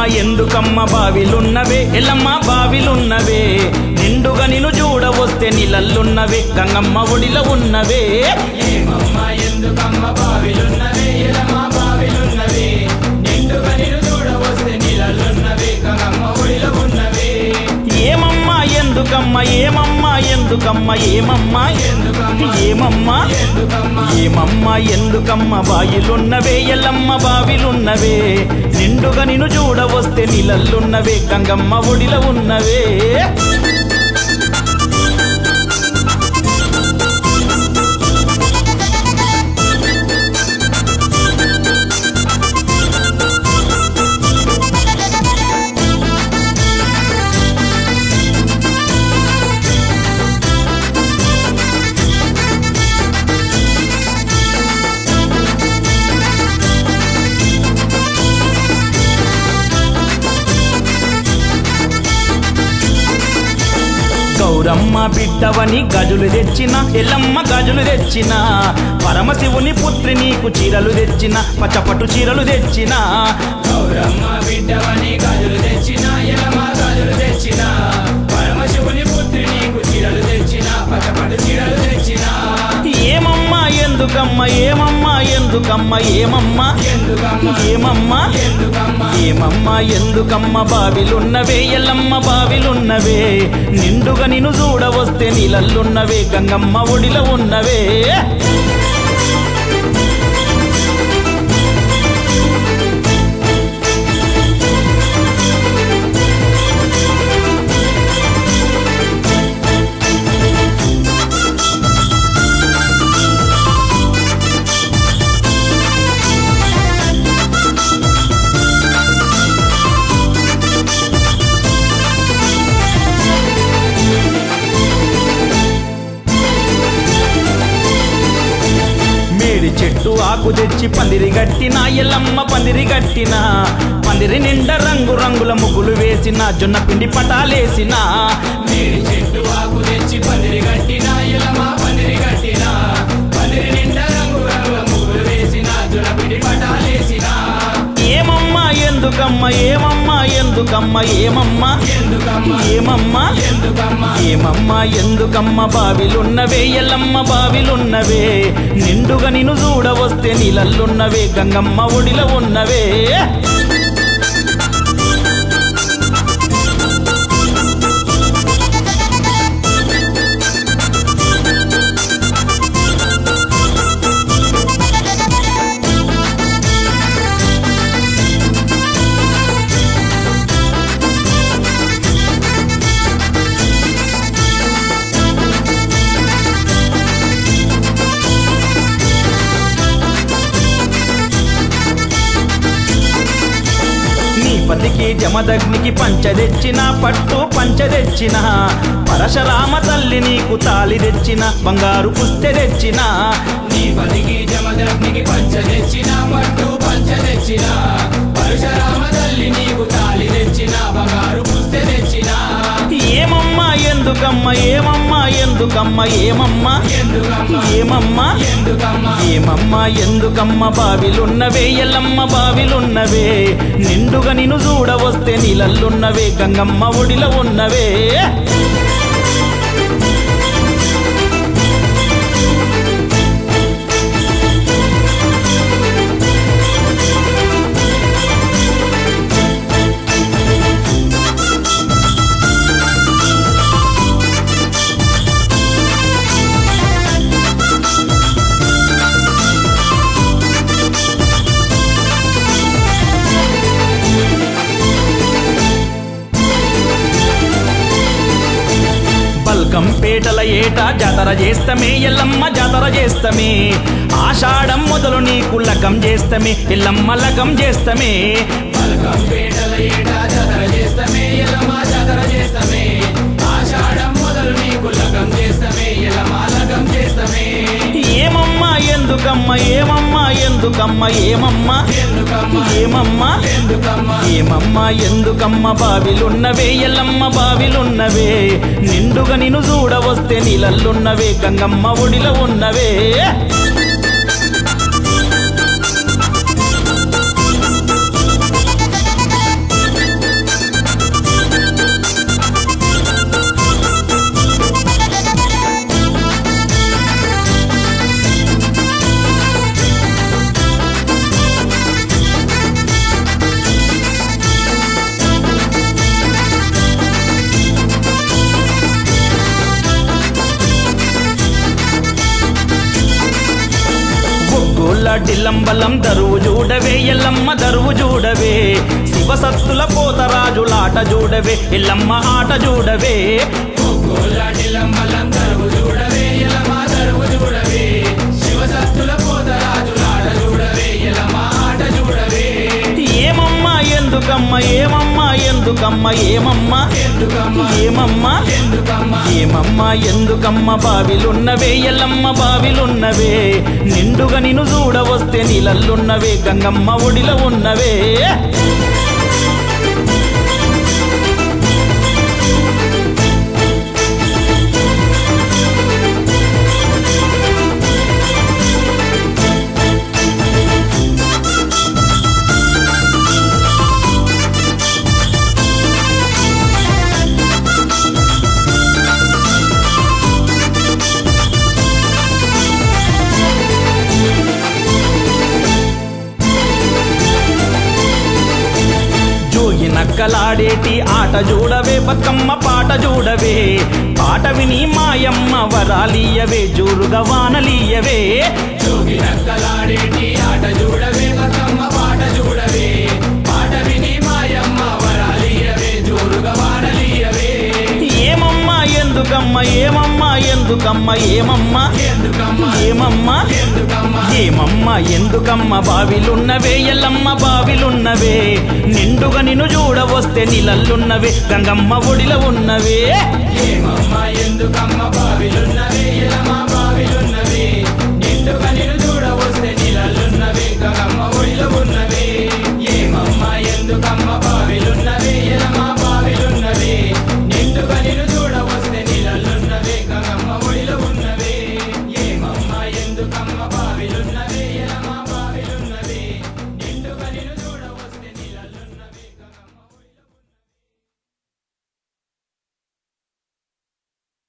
ఎందుకమ్మ బావిలున్నవే ఎల్లమ్మ బావిలున్నవే నిండుగా నిన్ను చూడవస్తే నీళ్ళల్లున్నవే గంగమ్మ ఒడిలో ఉన్నవే ఏమమ్మ ఎందుకమ్మ బావిలున్నవే ఎలమ్మ బావిలున్నవే నిండుగా నిన్ను చూడవస్తే నీళ్ళల్లున్నవే గంగమ్మ ఒడిలో ఉన్నవే ఏమమ్మ ఎందుకమ్మ ఏమమ్మ ఎందుకమ్మ ఏమమ్మ ఎందుకమ్మ ఏమమ్మ ఎందుకమ్మ ఏమమ్మ ఎందుకమ్మ బాయిలున్నవే ఎల్లమ్మ బావిలున్నవే నిండుగా నిన్ను చూడవస్తే నీళ్ళల్లున్నవే గంగమ్మ ఒడిలో ఉన్నవే గౌరమ్మ బిడ్డవని గజులు తెచ్చిన ఎల్లమ్మ గజులు తెచ్చిన పరమశివుని పుత్రి నీకు చీరలు తెచ్చిన పచ్చపట్టు చీరలు తెచ్చిన గౌరమ్మ బిడ్డవని గాజులు తెచ్చిన ఎలమ్మ గాజులు తెచ్చిన పరమశివుని పుత్రి నీకు చీరలు తెచ్చిన పచ్చపట్టు చీరలు తెచ్చిన ఏమమ్మ ఎందుకమ్మ ఏమమ్మ ఎందుకమ్మ ఏమమ్మ ఎందుకమ్మ ఏమమ్మ ఎందుకమ్మ ఏమమ్మ ఎందుకమ్మ బావిలున్నవే ఎల్లమ్మ బావిలున్నవే నిండుగా నిన్ను చూడవస్తే నీళ్ళల్లున్నవే గంగమ్మ ఒడిలో ఉన్నవే మేడి చెట్టు ఆకు తెచ్చి పందిరి గట్టిన ఎల్లమ్మ పందిరి గట్టిన పందిరి నిండా రంగు రంగుల ముగ్గులు వేసిన జొన్న పిండి పటాలేసిన మేడి చెట్టు ఆకు తెచ్చి పందిరి కట్టిన ఎలమ పందిరి కట్టిన పందిరి నిండా రంగు రంగుల ముగ్గులు వేసిన జులపిడి పటాలేసిన ఏమమ్మ ఎందుకమ్మ ఏమమ్మ ఎందుకమ్మ ఏమమ్మ ఎందుకమ్మ ఏమమ్మ ఎందుకమ్మ ఏమమ్మ ఎందుకమ్మ బావిలున్నవే ఎల్లమ్మ బావిలున్నవే నిండుగా నిన్ను చూడవస్తే నీళ్ళల్లున్నవే గంగమ్మ ఒడిలో ఉన్నవే నీ పతికి జమదగ్నికి పంచ తెచ్చిన పట్టు పంచ తెచ్చిన పరశరామ తల్లి నీకు తాలి తెచ్చిన బంగారు పుస్తె తెచ్చిన నీ పదికి జమదగ్నికి పంచ తెచ్చిన పట్టు పంచ తెచ్చిన పరశురామ తల్లి నీకు తాళి తెచ్చిన బంగారు పుస్తె తెచ్చిన ఏమమ్మ ఎందుకమ్మ ఏమమ్మ ఎందుకమ్మ ఏమమ్మ ఎందుకమ్మ ఏమమ్మ ఎందుకమ్మ ఏమమ్మ ఎందుకమ్మ బావిలున్నవే ఎల్లమ్మ బావిలున్నవే నిండుగా నిన్ను చూడవస్తే నీళ్ళల్లున్నవే గంగమ్మ ఒడిలో ఉన్నవే బల్కంపేటల ఏట జాతర చేస్తమే ఎల్లమ్మ జాతర చేస్తమే ఆషాఢం మొదలు నీకు లగం చేస్తమే ఎల్లమ్మ లగం చేస్తమే పలకం పేటల ఏటా జాతర చేస్తమే ఎలమ జాతర చేస్తమే ఆషాఢం మొదలు నీకు లగం చేస్తమే ఎలమ లగం చేస్తమే ఏమమ్మ ఎందుకమ్మ ఏమమ్మ ఎందుకమ్మ ఏమమ్మ ఎందుకమ్మ ఏమమ్మ ఎందుకమ్మ ఏమమ్మ ఎందుకమ్మ బావిలున్నవే ఎల్లమ్మ బావిలున్నవే నిండుగా నిన్ను చూడవస్తే నీళ్ళల్లున్నవే గంగమ్మ ఒడిలో ఉన్నవే బెల్లం బల్లం దరువు చూడవే ఎల్లమ్మ దరువు చూడవే శివసత్తుల పోతరాజులాట చూడవే ఎల్లమ్మ ఆట చూడవే కోలాటిలమ్మలం దరువు చూడవే ఎలమా దరువు చూడవే శివసత్తుల పోతరాజులాట చూడవే ఎలమా ఆట చూడవే ఏమమ్మా ఎందుకమ్మ ఏమమ్మా ఎందుకమ్మ ఏమమ్మా ఎందుకమ్మ ఏమమ్మా ఎందుకమ్మ ఏమమ్మా ఎందుకమ్మ బావిలున్నవే ఎల్లమ్మ బావిలున్నవే నిండుగా నిన్ను చూడవస్తే నీళ్ళల్లున్నవే గంగమ్మ ఒడిలో ఉన్నవే జోగి నక్కలాడేటి ఆట చూడవే బతుకమ్మ పాట చూడవే పాట విని మాయమ్మ వరాలియవే జోరుగా వానలీయవే జోగి నక్కలాడేటి ఆట చూడవే బతుకమ్మ పాట చూడవే పాట విని మాయమ్మ వరాలియవే జోరుగా వాడలియవే ఏమమ్మా ఎందుకమ్మ ఏమమ్మా ఎందుకమ్మ ఏమమ్మా ఎందుకమ్మ ఏమమ్మా ఎందుకమ్మ ఏమమ్మా ఎందుకమ్మ బావిలున్నవే ఎల్లమ్మ బావిలున్నవే నిండుగా నిన్ను చూడవస్తే నీళ్ళల్లున్నవే గంగమ్మ ఒడిలో ఉన్నవే ఏమమ్మ ఎందుకమ్మ బావిలున్నవే ఎలమా బావిలున్నవే నిండుగా నిన్ను